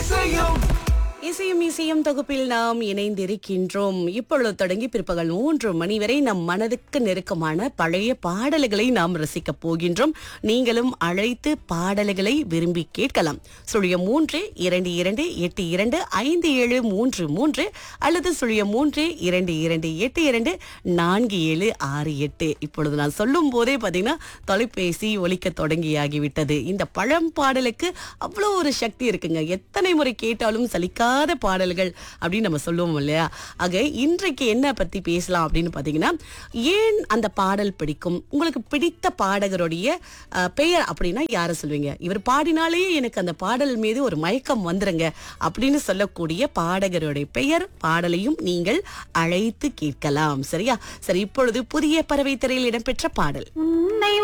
இசையும் இசையும் இசையும் தொகுப்பில் நாம் இணைந்திருக்கின்றோம் இப்பொழுது தொடங்கி பிற்பகல் மூன்று மணி வரை நம் மனதுக்கு நெருக்கமான பழைய பாடல்களை நாம் ரசிக்கப் போகின்றோம் நீங்களும் அழைத்து பாடல்களை விரும்பி கேட்கலாம் சுழியம் மூன்று இரண்டு இரண்டு எட்டு இரண்டு ஐந்து ஏழு மூன்று மூன்று அல்லது சுழியம் மூன்று இரண்டு இரண்டு எட்டு இரண்டு நான்கு ஏழு ஆறு எட்டு இப்பொழுது நான் சொல்லும் போதே பார்த்தீங்கன்னா தொலைபேசி ஒலிக்க தொடங்கியாகிவிட்டது இந்த பழம் பாடலுக்கு அவ்வளோ ஒரு சக்தி இருக்குங்க எத்தனை முறை கேட்டாலும் சலிக்காத பாடல்கள் அப்படின்னு நம்ம சொல்லுவோம் இல்லையா ஆக இன்றைக்கு என்ன பத்தி பேசலாம் அப்படின்னு பார்த்தீங்கன்னா ஏன் அந்த பாடல் பிடிக்கும் உங்களுக்கு பிடித்த பாடகருடைய அஹ், பெயர் அப்படின்னா யாரை சொல்லுவீங்க இவர் பாடினாலே எனக்கு அந்த பாடல் மீது ஒரு மயக்கம் வந்துருங்க அப்படின்னு சொல்லக்கூடிய பாடகருடைய பெயர் பாடலையும் நீங்கள் அழைத்து கேட்கலாம் சரியா சரி இப்பொழுது புதிய பறவை திரையில் இடம்பெற்ற பாடல் உன்னை